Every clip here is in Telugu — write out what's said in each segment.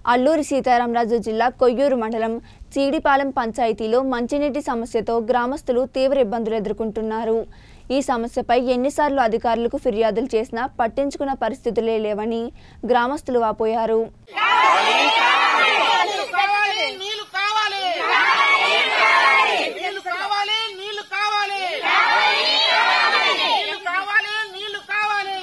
అల్లూరి సీతారామరాజు జిల్లా కొయ్యూరు మండలం చీడిపాలెం పంచాయతీలో మంచినీటి సమస్యతో గ్రామస్తులు తీవ్ర ఇబ్బందులు ఎదుర్కొంటున్నారు ఈ సమస్యపై ఎన్నిసార్లు అధికారులకు ఫిర్యాదులు చేసినా పట్టించుకున్న పరిస్థితులే లేవని గ్రామస్తులు వాపోయారు కావాలి నీళ్లు కావాలి నీళ్లు కావాలి నీళ్లు కావాలి నీళ్లు కావాలి నీళ్లు కావాలి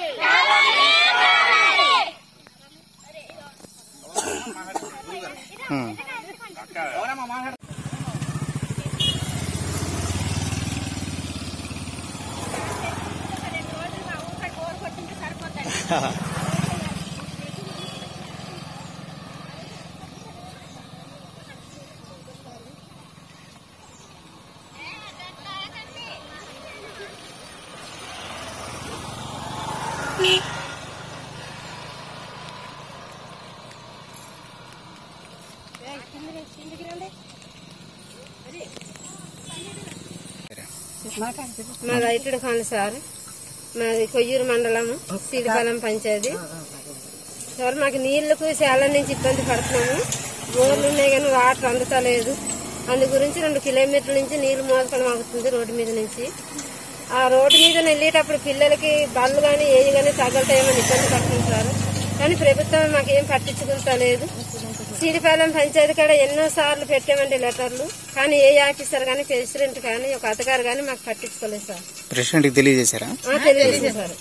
మాది ఐటుడు ఖాన్ సార్ మాది కొయ్యూరు మండలము సీడిపాలెం పంచాయతీ సార్ మాకు నీళ్లకు చాలా నుంచి ఇబ్బంది పడుతున్నాము బోర్లు ఉన్నాయి కానీ వాటర్ అందుతలేదు అందు గురించి రెండు కిలోమీటర్ల నుంచి నీళ్లు మోసుకోవడం అవుతుంది రోడ్డు మీద నుంచి ఆ రోడ్డు మీద వెళ్ళేటప్పుడు పిల్లలకి బళ్ళు కానీ ఏవి కానీ తగలతాయేమని ఇబ్బంది పడుతుంది సార్ కానీ ప్రభుత్వం మాకేం పట్టించుకుంటలేదు సీడిపాలెం పంచాయతీ కాడ ఎన్నో సార్లు పెట్టామండి లెటర్లు కానీ ఏ ఆఫీసర్ కానీ ప్రెసిడెంట్ కానీ ఒక అధికారి కానీ మాకు పట్టించుకోలేదు సార్ ప్రెసిడెంట్ కి తెలియజేశారా ఆ, తెలియజేశారు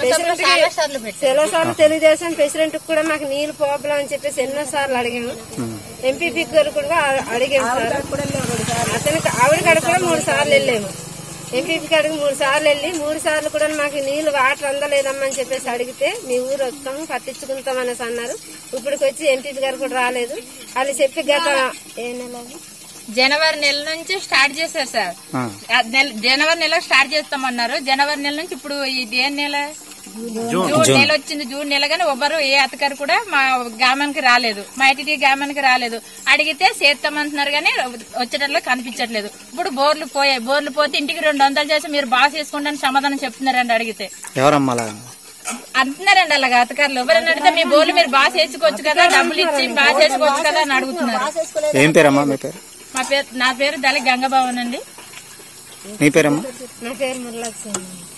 చాలా సార్లు తెలుగుదేశం ప్రెసిడెంట్ కూడా మాకు నీళ్ళు ప్రాబ్లం అని చెప్పేసి ఎన్నో సార్లు అడిగాము ఎంపీపీ గారు కూడా అ- అడిగాము సార్ అతనికి ఆవిడ కాడ కూడా మూడు సార్లు వెళ్ళాము ఎంపీపీ కాడికి మూడు సార్లు వెళ్ళి మూడు సార్లు కూడా మాకు నీళ్లు వాటర్ అందలేదమ్మని చెప్పేసి అడిగితే మీ ఊరు వస్తాము పట్టించుకుంటాం అనేసి అన్నారు ఇప్పటికి వచ్చి ఎంపీపీ గారు కూడా రాలేదు వాళ్ళు చెప్పి గత ఏ నెల అది? జనవరి నెల నుంచి స్టార్ట్ చేశారు సార్ ఆ. ఆ నెల- జనవరి నెల స్టార్ట్ చేస్తామన్నారు జనవరి నెల నుంచి ఇప్పుడు ఇది ఏ నెల జూన్ నెల వచ్చింది జూన్ నెల కానీ ఎవ్వరు ఏ అధికారి కూడా మా గ్రామానికి రాలేదు మా ఐటీడీ గ్రామానికి రాలేదు అడిగితే చేస్తామంటున్నారు కానీ వచ్చేటట్లు కనిపించట్లేదు ఇప్పుడు బోర్లు పోయాయి బోర్లు పోతే ఇంటికి రెండు వందలు చేసి మీరు బాగా చేసుకుంటారని సమాధానం చెప్తున్నారండి అడిగితే ఎవరమ్మా అలా అంటున్నారండి అలాగా అధికారులు ఎవరైనా అడిగితే మీ బోర్లు మీరు బాగా చేసుకోవచ్చు కదా డబ్బులు ఇచ్చి బాగా చేసుకోవచ్చు కదా అని అడుగుతున్నారు ఏం పేరమ్మా మీ పేరు మా పేరు నా పేరు దళి గంగభవన్ అండి మీ పేరమ్మా నా పేరు మురళక్ష్మి